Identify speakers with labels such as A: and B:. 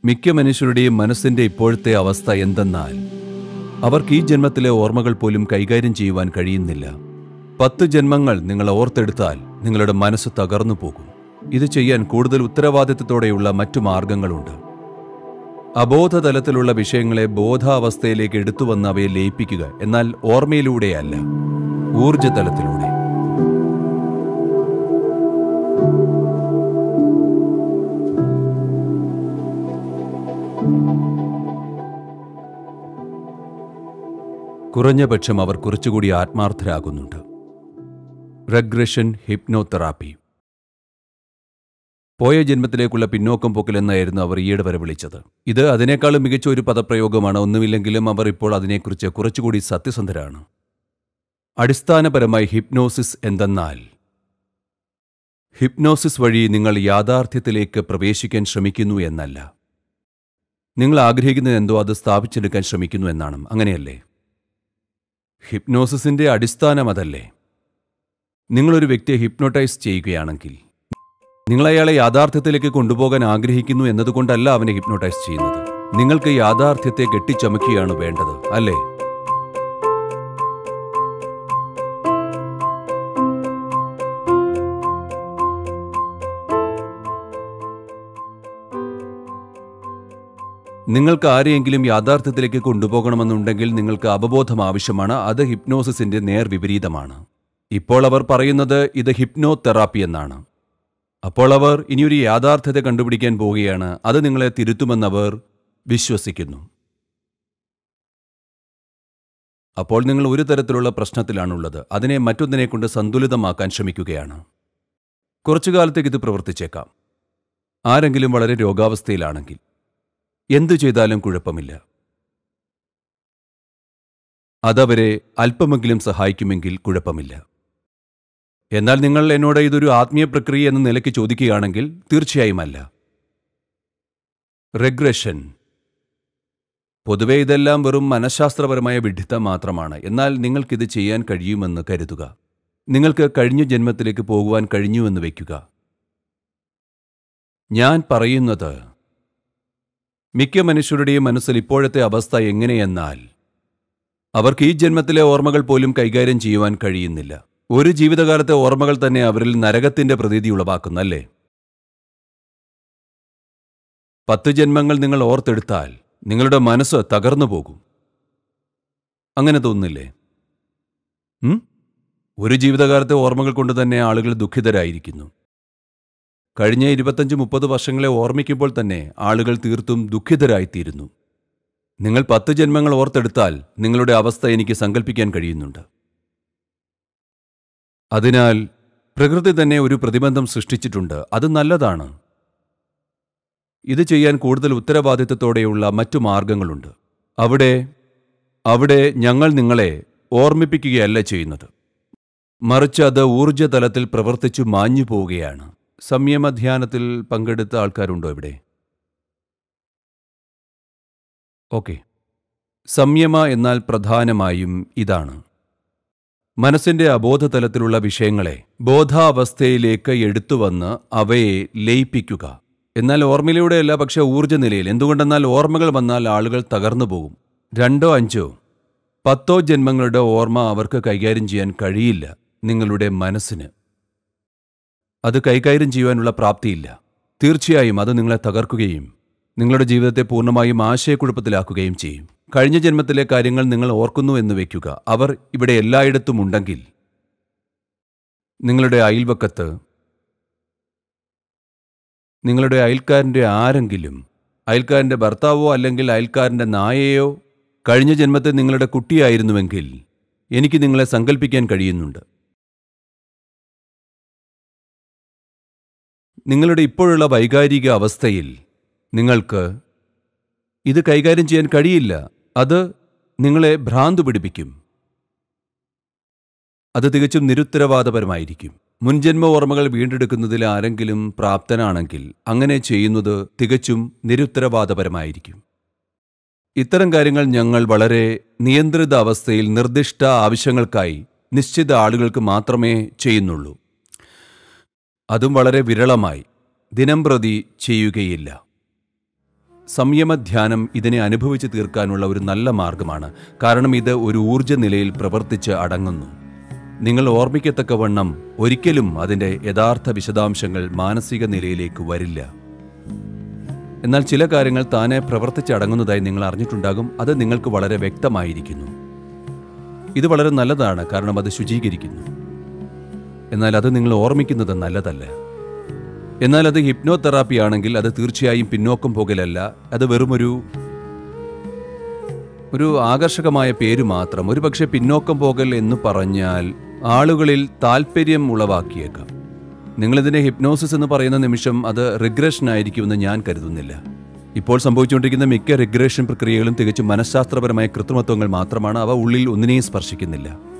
A: മിക്ക മനുഷ്യരുടെയും മനസ്സിന്റെ ഇപ്പോഴത്തെ അവസ്ഥ എന്തെന്നാൽ അവർക്ക് ഈ ജന്മത്തിലെ ഓർമ്മകൾ പോലും കൈകാര്യം ചെയ്യുവാൻ കഴിയുന്നില്ല പത്ത് ജന്മങ്ങൾ നിങ്ങൾ ഓർത്തെടുത്താൽ നിങ്ങളുടെ മനസ്സ് തകർന്നു പോകും ഇത് ചെയ്യാൻ കൂടുതൽ ഉത്തരവാദിത്തത്തോടെയുള്ള മറ്റു മാർഗങ്ങളുണ്ട് അബോധതലത്തിലുള്ള വിഷയങ്ങളെ ബോധാവസ്ഥയിലേക്ക് എടുത്തുവന്ന് അവയെ ലയിപ്പിക്കുക എന്നാൽ ഓർമ്മയിലൂടെയല്ല ഊർജതലത്തിലൂടെ കുറഞ്ഞപക്ഷം അവർ കുറച്ചുകൂടി ആത്മാർത്ഥരാകുന്നുണ്ട് റെഗ്രഷൻ ഹിപ്നോതെറാപ്പി പോയ ജന്മത്തിലേക്കുള്ള പിന്നോക്കം പോക്കൽ എന്നായിരുന്നു അവർ ഈയിടെ വരെ വിളിച്ചത് ഇത് അതിനേക്കാളും മികച്ച ഒരു പദപ്രയോഗമാണ് ഒന്നുമില്ലെങ്കിലും അവർ ഇപ്പോൾ അതിനെക്കുറിച്ച് കുറച്ചുകൂടി സത്യസന്ധരാണ് അടിസ്ഥാനപരമായി ഹിപ്നോസിസ് എന്തെന്നാൽ ഹിപ്നോസിസ് വഴി നിങ്ങൾ യാഥാർത്ഥ്യത്തിലേക്ക് പ്രവേശിക്കാൻ ശ്രമിക്കുന്നു എന്നല്ല നിങ്ങൾ ആഗ്രഹിക്കുന്നത് എന്തോ അത് സ്ഥാപിച്ചെടുക്കാൻ ശ്രമിക്കുന്നു എന്നാണ് അങ്ങനെയല്ലേ ഹിപ്നോസിസിന്റെ അടിസ്ഥാനം അതല്ലേ നിങ്ങളൊരു വ്യക്തിയെ ഹിപ്നോട്ടൈസ് ചെയ്യുകയാണെങ്കിൽ നിങ്ങൾ അയാളെ യാഥാർത്ഥ്യത്തിലേക്ക് കൊണ്ടുപോകാൻ ആഗ്രഹിക്കുന്നു എന്നതുകൊണ്ടല്ല അവനെ ഹിപ്നോട്ടൈസ് ചെയ്യുന്നത് നിങ്ങൾക്ക് യാഥാർത്ഥ്യത്തെ കെട്ടിച്ചമക്കുകയാണ് വേണ്ടത് അല്ലേ നിങ്ങൾക്ക് ആരെയെങ്കിലും യാഥാർത്ഥ്യത്തിലേക്ക് കൊണ്ടുപോകണമെന്നുണ്ടെങ്കിൽ നിങ്ങൾക്ക് അവബോധം ആവശ്യമാണ് അത് ഹിപ്നോസിസിന്റെ നേർവിപരീതമാണ് ഇപ്പോൾ അവർ പറയുന്നത് ഇത് ഹിപ്നോ തെറാപ്പി എന്നാണ് അപ്പോൾ അവർ ഇനിയൊരു യാഥാർത്ഥ്യത കണ്ടുപിടിക്കാൻ പോവുകയാണ് അത് നിങ്ങളെ തിരുത്തുമെന്നവർ വിശ്വസിക്കുന്നു അപ്പോൾ നിങ്ങൾ ഒരു തരത്തിലുള്ള പ്രശ്നത്തിലാണുള്ളത് അതിനെ മറ്റൊന്നിനെ കൊണ്ട് സന്തുലിതമാക്കാൻ ശ്രമിക്കുകയാണ് കുറച്ചു കാലത്തേക്ക് ഇത് പ്രവർത്തിച്ചേക്കാം ആരെങ്കിലും വളരെ രോഗാവസ്ഥയിലാണെങ്കിൽ എന്തു ചെയ്താലും കുഴപ്പമില്ല അതവരെ അല്പമെങ്കിലും സഹായിക്കുമെങ്കിൽ കുഴപ്പമില്ല എന്നാൽ നിങ്ങൾ എന്നോട് ഇതൊരു ആത്മീയ പ്രക്രിയ എന്ന നിലയ്ക്ക് ചോദിക്കുകയാണെങ്കിൽ തീർച്ചയായും അല്ല റെഗ്രഷൻ പൊതുവെ ഇതെല്ലാം വെറും മനഃശാസ്ത്രപരമായ വിഡ്ഢിത്തം മാത്രമാണ് എന്നാൽ നിങ്ങൾക്കിത് ചെയ്യാൻ കഴിയുമെന്ന് കരുതുക നിങ്ങൾക്ക് കഴിഞ്ഞ ജന്മത്തിലേക്ക് പോകുവാൻ കഴിഞ്ഞുവെന്ന് വയ്ക്കുക ഞാൻ പറയുന്നത് മിക്ക മനുഷ്യരുടെയും മനസ്സിൽ ഇപ്പോഴത്തെ അവസ്ഥ എങ്ങനെയെന്നാൽ അവർക്ക് ഈ ജന്മത്തിലെ ഓർമ്മകൾ പോലും കൈകാര്യം ചെയ്യുവാൻ കഴിയുന്നില്ല ഒരു ജീവിതകാലത്തെ ഓർമ്മകൾ തന്നെ അവരിൽ നരകത്തിന്റെ പ്രതീതി ഉളവാക്കുന്നു അല്ലേ പത്ത് ജന്മങ്ങൾ നിങ്ങൾ ഓർത്തെടുത്താൽ നിങ്ങളുടെ മനസ്സ് തകർന്നു പോകും അങ്ങനെ തോന്നുന്നില്ലേ ഉം? ഒരു ജീവിതകാലത്തെ ഓർമ്മകൾ കൊണ്ട് തന്നെ ആളുകൾ ദുഃഖിതരായിരിക്കുന്നു കഴിഞ്ഞ ഇരുപത്തഞ്ച് മുപ്പത് വർഷങ്ങളെ ഓർമ്മിക്കുമ്പോൾ തന്നെ ആളുകൾ തീർത്തും ദുഃഖിതരായിത്തീരുന്നു നിങ്ങൾ പത്ത് ജന്മങ്ങൾ ഓർത്തെടുത്താൽ നിങ്ങളുടെ അവസ്ഥ എനിക്ക് സങ്കല്പിക്കാൻ കഴിയുന്നുണ്ട് അതിനാൽ പ്രകൃതി തന്നെ ഒരു പ്രതിബന്ധം സൃഷ്ടിച്ചിട്ടുണ്ട് അത് നല്ലതാണ് ഇത് ചെയ്യാൻ കൂടുതൽ ഉത്തരവാദിത്തത്തോടെയുള്ള മറ്റു മാർഗങ്ങളുണ്ട് അവിടെ അവിടെ ഞങ്ങൾ നിങ്ങളെ ഓർമ്മിപ്പിക്കുകയല്ല ചെയ്യുന്നത് മറിച്ച് അത് ഊർജ്ജതലത്തിൽ പ്രവർത്തിച്ചു മാഞ്ഞു പോവുകയാണ് സംയമധ്യാനത്തിൽ പങ്കെടുത്ത ആൾക്കാരുണ്ടോ ഇവിടെ ഓക്കെ സംയമ എന്നാൽ പ്രധാനമായും ഇതാണ് മനസ്സിന്റെ അബോധതലത്തിലുള്ള വിഷയങ്ങളെ ബോധാവസ്ഥയിലേക്ക് എടുത്തുവന്ന് അവയെ ലയിപ്പിക്കുക എന്നാൽ ഓർമ്മയിലൂടെയല്ല പക്ഷെ ഊർജ്ജ നിലയിൽ എന്തുകൊണ്ടെന്നാൽ ഓർമ്മകൾ വന്നാൽ ആളുകൾ തകർന്നു പോകും രണ്ടോ അഞ്ചോ പത്തോ ജന്മങ്ങളുടെ ഓർമ്മ അവർക്ക് കൈകാര്യം ചെയ്യാൻ കഴിയില്ല നിങ്ങളുടെ മനസ്സിന് അത് കൈകാര്യം ചെയ്യുവാനുള്ള പ്രാപ്തിയില്ല തീർച്ചയായും അത് നിങ്ങളെ തകർക്കുകയും നിങ്ങളുടെ ജീവിതത്തെ പൂർണ്ണമായും ആശയക്കുഴപ്പത്തിലാക്കുകയും ചെയ്യും കഴിഞ്ഞ ജന്മത്തിലെ കാര്യങ്ങൾ നിങ്ങൾ ഓർക്കുന്നു എന്ന് വയ്ക്കുക അവർ ഇവിടെ എല്ലായിടത്തും ഉണ്ടെങ്കിൽ നിങ്ങളുടെ അയൽവക്കത്ത് നിങ്ങളുടെ അയൽക്കാരൻ്റെ ആരെങ്കിലും അയൽക്കാരൻ്റെ ഭർത്താവോ അല്ലെങ്കിൽ അയൽക്കാരൻ്റെ നായയോ കഴിഞ്ഞ ജന്മത്തെ നിങ്ങളുടെ കുട്ടിയായിരുന്നുവെങ്കിൽ എനിക്ക് നിങ്ങളെ സങ്കല്പിക്കാൻ കഴിയുന്നുണ്ട് നിങ്ങളുടെ ഇപ്പോഴുള്ള വൈകാരിക അവസ്ഥയിൽ നിങ്ങൾക്ക് ഇത് കൈകാര്യം ചെയ്യാൻ കഴിയില്ല അത് നിങ്ങളെ ഭ്രാന്തു പിടിപ്പിക്കും അത് തികച്ചും നിരുത്തരവാദപരമായിരിക്കും മുൻജന്മ ഓർമ്മകൾ വീണ്ടെടുക്കുന്നതിൽ ആരെങ്കിലും പ്രാപ്തനാണെങ്കിൽ അങ്ങനെ ചെയ്യുന്നത് തികച്ചും നിരുത്തരവാദപരമായിരിക്കും ഇത്തരം കാര്യങ്ങൾ ഞങ്ങൾ വളരെ നിയന്ത്രിത അവസ്ഥയിൽ നിർദ്ദിഷ്ട ആവശ്യങ്ങൾക്കായി നിശ്ചിത ആളുകൾക്ക് മാത്രമേ ചെയ്യുന്നുള്ളൂ അതും വളരെ വിരളമായി ദിനംപ്രതി ചെയ്യുകയില്ല സംയമധ്യാനം ഇതിനെ അനുഭവിച്ച് തീർക്കാനുള്ള ഒരു നല്ല മാർഗമാണ് കാരണം ഇത് ഒരു ഊർജ്ജ നിലയിൽ പ്രവർത്തിച്ച് അടങ്ങുന്നു നിങ്ങൾ ഓർമ്മിക്കത്തക്കവണ്ണം ഒരിക്കലും അതിൻ്റെ യഥാർത്ഥ വിശദാംശങ്ങൾ മാനസിക നിലയിലേക്ക് വരില്ല എന്നാൽ ചില കാര്യങ്ങൾ താനെ പ്രവർത്തിച്ചടങ്ങുന്നതായി നിങ്ങൾ അറിഞ്ഞിട്ടുണ്ടാകും അത് നിങ്ങൾക്ക് വളരെ വ്യക്തമായിരിക്കുന്നു ഇത് വളരെ നല്ലതാണ് കാരണം അത് ശുചീകരിക്കുന്നു എന്നാൽ അത് നിങ്ങൾ ഓർമ്മിക്കുന്നത് നല്ലതല്ല എന്നാൽ അത് ഹിപ്നോതെറാപ്പി ആണെങ്കിൽ അത് തീർച്ചയായും പിന്നോക്കം പോകലല്ല അത് വെറുമൊരു ഒരു ആകർഷകമായ പേര് മാത്രം ഒരു പക്ഷേ പിന്നോക്കം പോകൽ എന്ന് പറഞ്ഞാൽ ആളുകളിൽ താല്പര്യം ഉളവാക്കിയേക്കാം നിങ്ങളിതിനെ ഹിപ്നോസിസ് എന്ന് പറയുന്ന നിമിഷം അത് റിഗ്രഷൻ ആയിരിക്കുമെന്ന് ഞാൻ കരുതുന്നില്ല ഇപ്പോൾ സംഭവിച്ചുകൊണ്ടിരിക്കുന്ന മിക്ക റിഗ്രഷൻ പ്രക്രിയകളും തികച്ചും മനഃശാസ്ത്രപരമായ കൃത്രിമത്വങ്ങൾ മാത്രമാണ് അവ ഉള്ളിൽ ഒന്നിനെയും സ്പർശിക്കുന്നില്ല